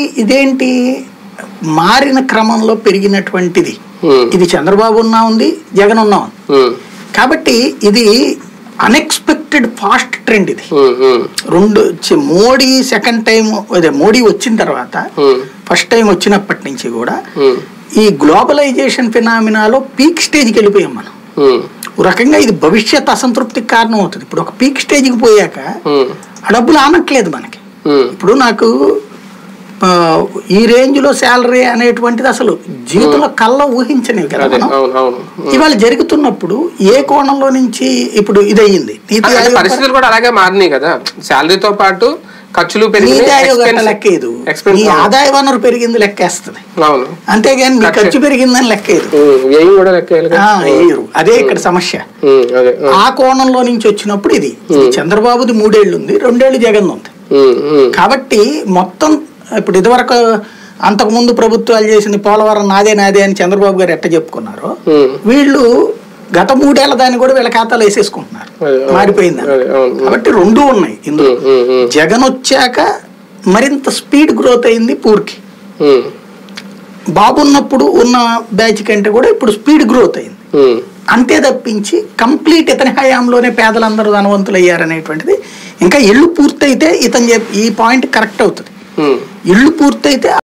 ఇదేంటి మారిన క్రమంలో పెరిగినటువంటిది ఉమ్, ఇది చంద్రబాబు ఉన్నా ఉంది జగన్ ఉన్నా ఉంది ఉమ్, కాబట్టి ఇది అన్ఎక్స్పెక్టెడ్ ఫాస్ట్ ట్రెండ్ ఇది ఉమ్, ఉమ్, రెండు చి- మోడీ సెకండ్ టైం అదే మోడీ వచ్చిన తర్వాత ఉమ్, ఫస్ట్ టైం వచ్చినప్పటి నుంచి కూడా ఉమ్, ఈ గ్లోబలైజేషన్ ఫినామినాలో పీక్ స్టేజ్కి వెళ్ళిపోయాం మనం ఉమ్, ఒక రకంగా ఇది భవిష్యత్ అసంతృప్తికి కారణం అవుతుంది ఇప్పుడు ఒక పీక్ స్టేజ్కి పోయాక ఉమ్, ఆ డబ్బులు ఆనట్లేదు మనకి ఉమ్, ఇప్పుడు నాకు ఆ, ఈ రేంజ్లో శాలరీ అనేటువంటిది అసలు జీవితంలో కళ్ళ ఊహించనివి కదా అదే మనం అవును అవును ఉమ్. ఇవాళ జరుగుతున్నప్పుడు ఏ కోణంలో నుంచి ఇప్పుడు ఇదయ్యింది నీతి అంటే ఆయోగ్ పరిస్థితులు కూడా అలాగే మారినాయి కదా శాలరీతో పాటు ఖర్చులు నీతి ఆయోగ్ అట్లా పెరిగినాయి లెక్కేదు ఎక్స్పెన్స్ నీ ఆదాయ వనరు పెరిగింది లెక్కేస్తుంది అవును అంతేగాని నీ ఖర్చు పెరిగిందని లెక్కేదు ఉమ్, వ్యయం కూడా లెక్క వేయాలి కదా. ఆ, వేయరు అదే ఇక్కడ సమస్య ఉమ్, అదే ఉమ్, ఆ కోణంలో నుంచి వచ్చినప్పుడు ఇది ఇది చంద్రబాబుది మూడేళ్లు ఉంది రెండేళ్లు జగన్ ఉంది ఉమ్, ఉమ్, కాబట్టి మొత్తం ఇప్పుడు ఇదివరకు అంతకుముందు ప్రభుత్వాలు చేసింది పోలవరం నాదే నాదే అని చంద్రబాబు గారు ఎట్ట చెప్పుకున్నారో ఉమ్, వీళ్ళు గత మూడేళ్ల దాన్ని కూడా వీళ్ళ ఖాతాలో వేసేసుకుంటున్నారు అదే, అవును. మారిపోయింది అదే, అవును. కాబట్టి రెండు ఉన్నాయి ఇందులో ఉమ్, ఉమ్, ఉమ్, జగన్ వచ్చాక మరింత స్పీడ్ గ్రోత్ అయింది పూర్కి ఉమ్, బాబు ఉన్నప్పుడు ఉన్న బ్యాచ్ కంటే కూడా ఇప్పుడు స్పీడ్ గ్రోత్ అయింది ఉమ్, అంతే తప్పించి కంప్లీట్ ఇతని హయాంలోనే పేదలందరూ ధనవంతులు అయ్యారనేటువంటిది ఇంకా ఇల్లు పూర్తయితే ఇతను చెప్ ఈ పాయింట్ కరెక్ట్ అవుతుంది ఉమ్. ఇల్లు పూర్తయితే